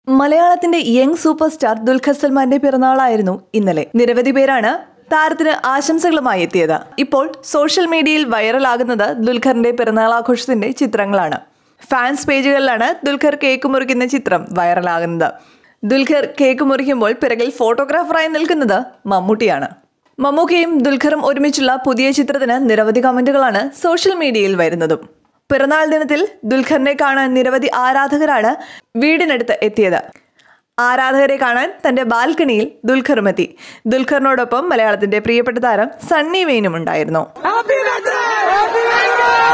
മലയാളത്തിന്റെ young super star Dulquer സൽമാന്റെ പിറന്നാളായിരുന്നു ഇന്നലെ നിരവധി പേരാണ് താരത്തിന് ആശംസകളുമായി എത്തിയത് ഇപ്പോൾ സോഷ്യൽ മീഡിയയിൽ വൈറലാകുന്നത് ദുൽഖറിന്റെ പിറന്നാൾ ആഘോഷത്തിന്റെ ചിത്രങ്ങളാണ് ഫാൻസ് പേജുകളിലാണ് ദുൽഖർ കേക്ക് മുറിക്കുന്ന ചിത്രം വൈറലാകുന്നത് ദുൽഖർ കേക്ക് മുറിക്കുമ്പോൾ പിറകിൽ ഫോട്ടോഗ്രാഫറായി നിൽക്കുന്നത് മമ്മൂട്ടിയാണ് മമ്മൂക്കയും ദുൽഖറും ഒരുമിച്ചുള്ള പുതിയ ചിത്രത്തിന് നിരവധി കമന്റുകളാണ് സോഷ്യൽ മീഡിയയിൽ വരുന്നതും പിറന്നാൾ ദിനത്തിൽ ദുൽഖറിനെ കാണാൻ നിരവധി ആരാധകരാണ് വീടിനടുത്ത് എത്തിയത് ആരാധകരെ കാണാൻ തന്റെ ബാൽക്കണിയിൽ ദുൽഖറും എത്തി ദുൽഖറിനോടൊപ്പം മലയാളത്തിന്റെ പ്രിയപ്പെട്ട താരം സണ്ണി വെയിനും ഉണ്ടായിരുന്നു Happy birthday! Happy birthday!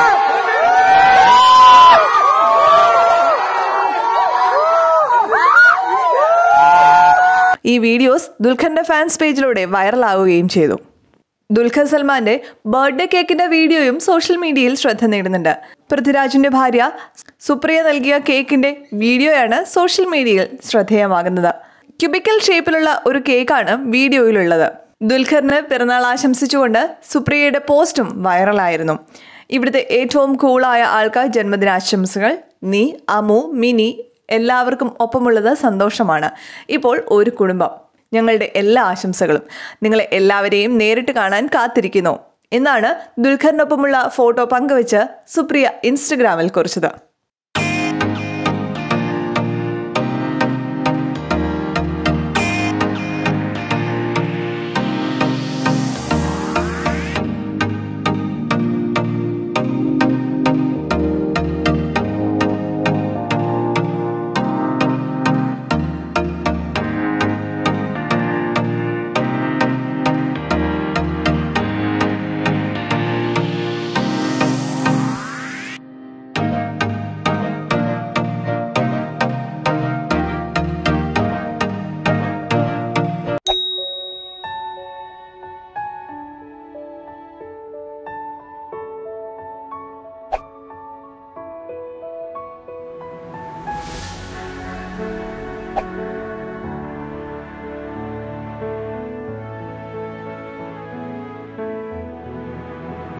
ഈ വീഡിയോസ് ദുൽഖറിന്റെ ഫാൻസ് പേജിലൂടെ വൈറലാവുകയും ചെയ്തു ദുൽഖർ സൽമാന്റെ ബർത്ത്ഡേ കേക്കിന്റെ വീഡിയോയും സോഷ്യൽ മീഡിയയിൽ ശ്രദ്ധ നേടുന്നുണ്ട് പൃഥ്വിരാജിന്റെ ഭാര്യ സുപ്രിയ നൽകിയ കേക്കിന്റെ വീഡിയോയാണ് സോഷ്യൽ മീഡിയയിൽ ശ്രദ്ധേയമാകുന്നത് ക്യൂബിക്കൽ ഷേപ്പിലുള്ള ഒരു കേക്കാണ് വീഡിയോയിലുള്ളത് ദുൽഖറിന് പിറന്നാൾ ആശംസിച്ചുകൊണ്ട് സുപ്രിയയുടെ പോസ്റ്റും വൈറലായിരുന്നു ഇവിടുത്തെ ഏറ്റവും കൂളായ ആൾക്ക് ജന്മദിനാശംസകൾ നീ അമു മിനി എല്ലാവർക്കും ഒപ്പമുള്ളത് സന്തോഷമാണ് ഇപ്പോൾ ഒരു കുടുംബം ഞങ്ങളുടെ എല്ലാ ആശംസകളും നിങ്ങളെ എല്ലാവരെയും നേരിട്ട് കാണാൻ കാത്തിരിക്കുന്നു എന്നാണ് ദുൽഖറിനൊപ്പമുള്ള ഫോട്ടോ പങ്കുവച്ച് സുപ്രിയ ഇൻസ്റ്റഗ്രാമിൽ കുറിച്ചത്